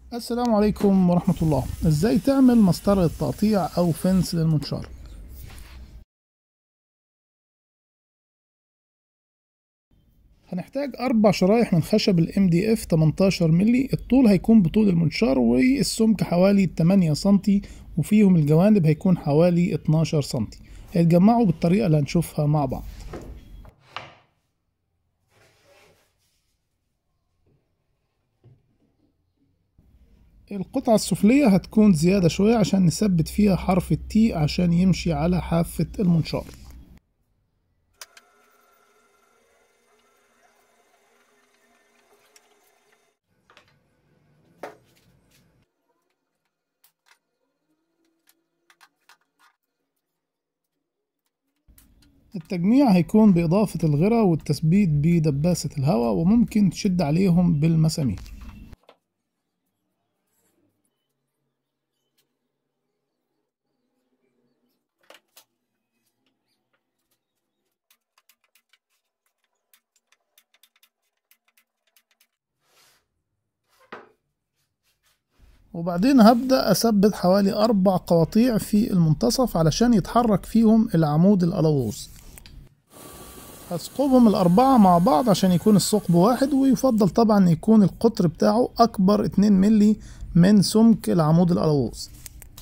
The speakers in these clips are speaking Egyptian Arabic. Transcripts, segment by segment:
السلام عليكم ورحمة الله ازاي تعمل مسطرة تقطيع او فنس للمنشار هنحتاج اربع شرايح من خشب الام دي اف 18 ملي الطول هيكون بطول المنشار والسمك حوالي 8 سنتي وفيهم الجوانب هيكون حوالي 12 سنتي هيتجمعوا بالطريقة اللي هنشوفها مع بعض القطعة السفلية هتكون زيادة شوية عشان نثبت فيها حرف التي عشان يمشي على حافة المنشار التجميع هيكون بإضافة الغرة والتثبيت بدباسة الهواء وممكن تشد عليهم بالمسامير وبعدين هبدأ أثبت حوالي أربع قواطيع في المنتصف علشان يتحرك فيهم العمود الألووز هثقبهم الأربعة مع بعض عشان يكون الثقب واحد ويفضل طبعا يكون القطر بتاعه أكبر 2 ملي من سمك العمود الألووز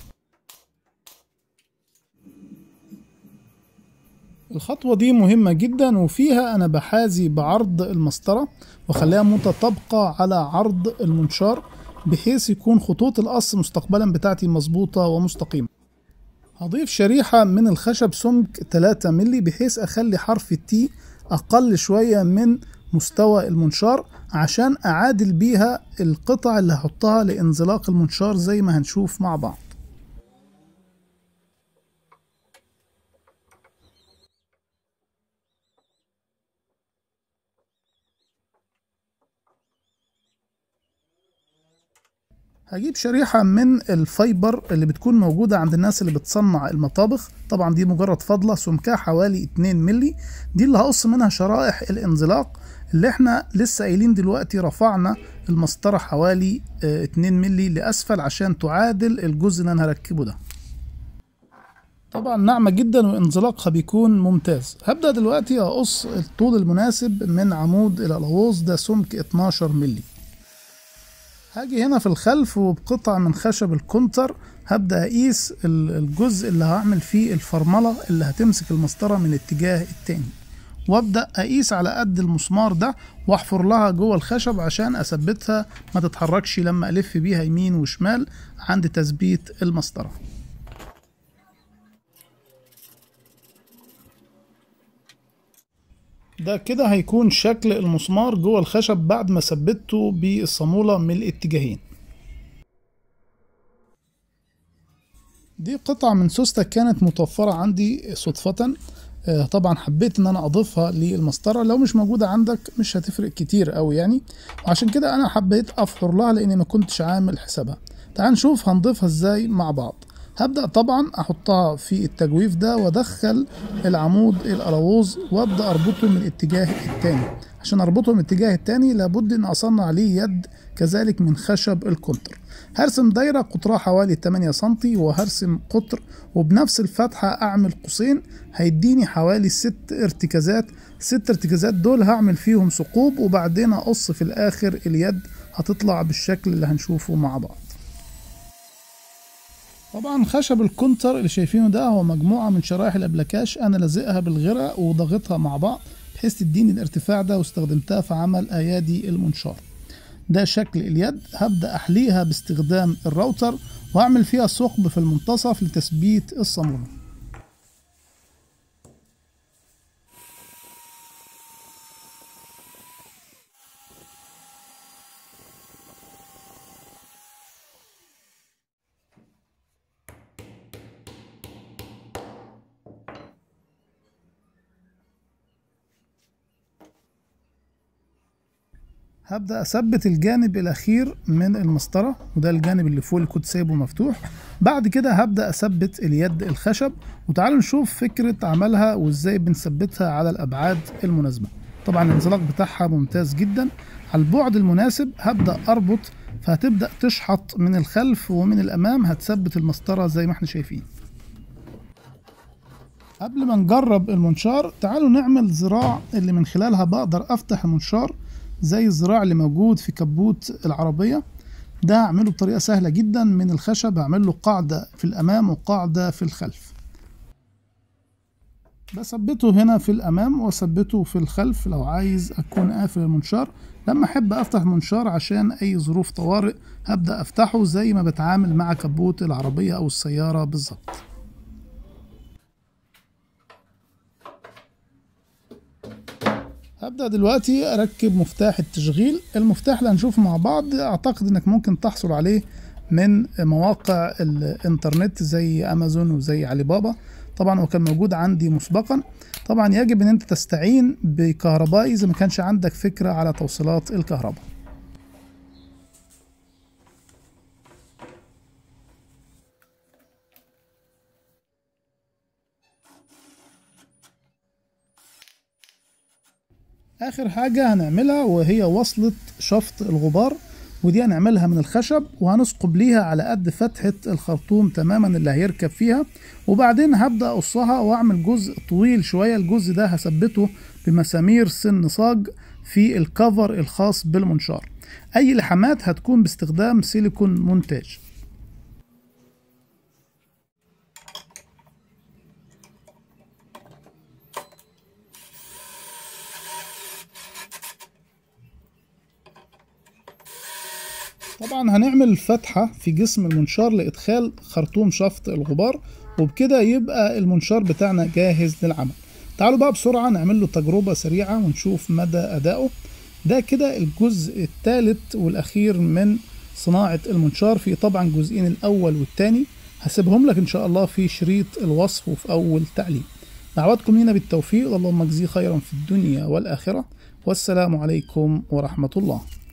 الخطوة دي مهمة جدا وفيها أنا بحازي بعرض المسطرة وخليها متطابقة على عرض المنشار بحيث يكون خطوط القص مستقبلا بتاعتي مظبوطة ومستقيمة هضيف شريحة من الخشب سمك 3 ملي بحيث أخلي حرف التي أقل شوية من مستوى المنشار عشان أعادل بيها القطع اللي هحطها لانزلاق المنشار زي ما هنشوف مع بعض هجيب شريحة من الفايبر اللي بتكون موجودة عند الناس اللي بتصنع المطابخ طبعا دي مجرد فضلة سمكها حوالي 2 ملي دي اللي هقص منها شرائح الانزلاق اللي احنا لسه قايلين دلوقتي رفعنا المسطرة حوالي 2 ملي لأسفل عشان تعادل الجزء اللي انا هركبه ده طبعا ناعمة جدا وانزلاقها بيكون ممتاز هبدأ دلوقتي أقص الطول المناسب من عمود الألووز ده سمك 12 ملي هاجي هنا في الخلف وبقطع من خشب الكونتر هبدأ أقيس الجزء اللي هعمل فيه الفرملة اللي هتمسك المسطرة من الاتجاه التاني وابدأ أقيس على قد المسمار ده واحفر لها جوه الخشب عشان أثبتها ما تتحركش لما ألف بيها يمين وشمال عند تثبيت المسطرة ده كده هيكون شكل المسمار جوه الخشب بعد ما ثبته بالصامولة من الاتجاهين دي قطعة من سوسته كانت متوفرة عندي صدفة طبعا حبيت ان انا اضيفها للمسطرة لو مش موجودة عندك مش هتفرق كتير قوي يعني وعشان كده انا حبيت افحر لها لاني ما كنتش عامل حسابها تعال نشوف هنضيفها ازاي مع بعض هبدأ طبعا احطها في التجويف ده وادخل العمود الالووز وابدأ اربطه من الاتجاه التاني عشان اربطه من الاتجاه التاني لابد ان اصنع عليه يد كذلك من خشب الكونتر هرسم دايرة قطرها حوالي 8 سنتي وهرسم قطر وبنفس الفتحة اعمل قوسين هيديني حوالي ست ارتكازات ست ارتكازات دول هعمل فيهم ثقوب وبعدين اقص في الاخر اليد هتطلع بالشكل اللي هنشوفه مع بعض طبعا خشب الكونتر اللي شايفينه ده هو مجموعة من شرائح الأبلكاش أنا لازقها بالغرة وضغطها مع بعض بحيث تديني الارتفاع ده واستخدمتها في عمل أيادي المنشار ده شكل اليد هبدأ أحليها باستخدام الراوتر وأعمل فيها ثقب في المنتصف لتثبيت الصامولة هبدأ أثبت الجانب الأخير من المسطرة وده الجانب اللي فوق اللي كنت سايبه مفتوح بعد كده هبدأ أثبت اليد الخشب وتعالوا نشوف فكرة عملها وإزاي بنثبتها على الأبعاد المناسبة طبعا الانزلاق بتاعها ممتاز جدا على البعد المناسب هبدأ أربط فهتبدأ تشحط من الخلف ومن الأمام هتثبت المسطرة زي ما احنا شايفين قبل ما نجرب المنشار تعالوا نعمل زراع اللي من خلالها بقدر افتح المنشار زي الزراع اللي موجود في كبوت العربية ده هعمله بطريقة سهلة جدا من الخشب هعمل له قاعدة في الأمام وقاعدة في الخلف بثبته هنا في الأمام وأثبته في الخلف لو عايز أكون قافل المنشار لما أحب أفتح المنشار عشان أي ظروف طوارئ هبدأ أفتحه زي ما بتعامل مع كبوت العربية أو السيارة بالظبط هبدأ دلوقتي أركب مفتاح التشغيل المفتاح اللي هنشوفه مع بعض أعتقد إنك ممكن تحصل عليه من مواقع الإنترنت زي أمازون وزي علي بابا طبعا هو كان موجود عندي مسبقا طبعا يجب إن أنت تستعين بكهربائي إذا ما كانش عندك فكرة على توصيلات الكهرباء اخر حاجة هنعملها وهي وصلة شفط الغبار ودي هنعملها من الخشب وهنثقب ليها على قد فتحة الخرطوم تماما اللي هيركب فيها وبعدين هبدأ اقصها واعمل جزء طويل شوية الجزء ده هثبته بمسامير سن صاج في الكفر الخاص بالمنشار اي لحامات هتكون باستخدام سيليكون مونتاج طبعا هنعمل فتحة في جسم المنشار لإدخال خرطوم شفط الغبار وبكده يبقى المنشار بتاعنا جاهز للعمل تعالوا بقى بسرعة نعمل له تجربة سريعة ونشوف مدى أدائه ده كده الجزء الثالث والأخير من صناعة المنشار في طبعا جزئين الأول والثاني هسيبهم لك إن شاء الله في شريط الوصف وفي أول تعليق دعواتكم لنا بالتوفيق اللهم اجزي خيرا في الدنيا والآخرة والسلام عليكم ورحمة الله